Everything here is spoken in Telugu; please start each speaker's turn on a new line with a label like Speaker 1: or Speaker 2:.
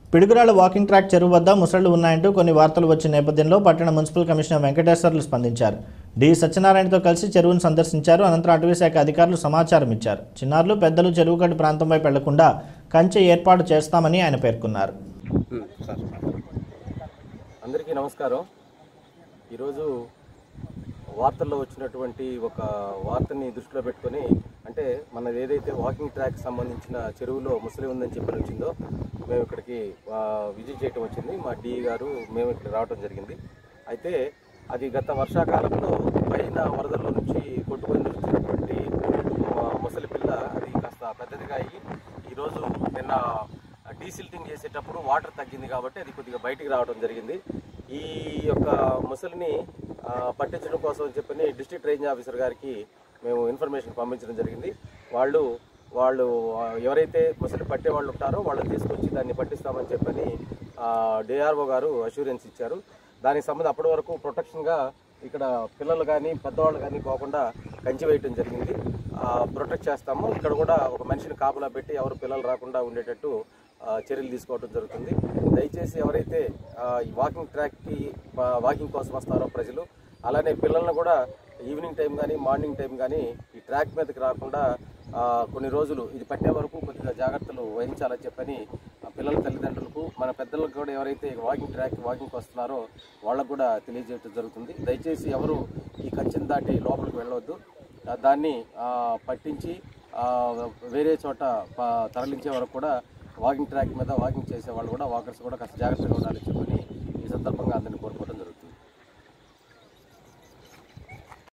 Speaker 1: పిడుగురాళ్ల వాకింగ్ ట్రాక్ చెరువు వద్ద ముసళ్లు ఉన్నాయంటూ కొన్ని వార్తలు వచ్చిన నేపథ్యంలో పట్టణ మున్సిపల్ కమిషనర్ వెంకటేశ్వర్లు స్పందించారు డి సత్యనారాయణతో కలిసి చెరువును సందర్శించారు అనంతరం అటవీ శాఖ అధికారులు సమాచారం ఇచ్చారు చిన్నారులు పెద్దలు చెరువు గట్టు ప్రాంతం వైపు వెళ్లకుండా కంచె ఏర్పాటు చేస్తామని ఆయన పేర్కొన్నారు
Speaker 2: సార్
Speaker 3: అందరికీ నమస్కారం ఈరోజు వార్తల్లో వచ్చినటువంటి ఒక వార్తని దృష్టిలో పెట్టుకొని అంటే మనది ఏదైతే వాకింగ్ ట్రాక్ సంబంధించిన చెరువులో ముసలి ఉందని చెప్పి వచ్చిందో మేము ఇక్కడికి ఆ, విజిట్ చేయటం వచ్చింది మా డి గారు మేము ఇక్కడ రావడం జరిగింది అయితే అది గత వర్షాకాలంలో పైన వరదల్లో నుంచి కొట్టుకొని వచ్చినటువంటి ముసలి పిల్ల అది కాస్త పెద్దదిగా అయ్యి ఈరోజు నిన్న డీసిల్టింగ్ చేసేటప్పుడు వాటర్ తగ్గింది కాబట్టి అది కొద్దిగా బయటికి రావడం జరిగింది ఈ యొక్క ముసలిని ఆ, పట్టించడం కోసం అని చెప్పని డిస్ట్రిక్ట్ రేంజ్ ఆఫీసర్ గారికి మేము ఇన్ఫర్మేషన్ పంపించడం జరిగింది వాళ్ళు వాళ్ళు ఆ, ఎవరైతే ముసలి పట్టే వాళ్ళు ఉంటారో వాళ్ళని తీసుకొచ్చి దాన్ని పట్టిస్తామని చెప్పని డిఆర్ఓ గారు అష్యూరెన్స్ ఇచ్చారు దానికి సంబంధించి అప్పటి వరకు ప్రొటెక్షన్గా ఇక్కడ పిల్లలు కానీ పెద్దవాళ్ళు కానీ పోకుండా కంచి వేయటం జరిగింది ప్రొటెక్ట్ చేస్తాము ఇక్కడ కూడా ఒక మనిషిని కాపలా పెట్టి ఎవరు పిల్లలు రాకుండా ఉండేటట్టు ఆ, చర్యలు తీసుకోవడం జరుగుతుంది దయచేసి ఎవరైతే ఆ, ఈ వాకింగ్ ట్రాక్కి వాకింగ్ కోసం వస్తారో ప్రజలు అలానే పిల్లల్ని కూడా ఈవినింగ్ టైం కానీ మార్నింగ్ టైం కానీ ఈ ట్రాక్ మీదకి రాకుండా ఆ, కొన్ని రోజులు ఇది పట్టే వరకు కొద్దిగా జాగ్రత్తలు వహించాలని చెప్పని ఆ పిల్లల తల్లిదండ్రులకు మన పెద్దలకు కూడా ఎవరైతే వాకింగ్ ట్రాక్ వాకింగ్కి వస్తున్నారో వాళ్ళకు కూడా తెలియజేయడం జరుగుతుంది దయచేసి ఎవరు ఈ కంచెను దాటి లోపలికి వెళ్ళవద్దు ఆ, దాన్ని ఆ, పట్టించి ఆ, వేరే చోట ప- తరలించే వరకు కూడా వాకింగ్ ట్రాక్ మీద వాకింగ్ చేసే వాళ్ళు కూడా వాకర్స్ కూడా కాస్త జాగ్రత్తగా ఉండాలని చెప్పని ఈ సందర్భంగా అందరినీ కోరుకోవడం జరుగుతుంది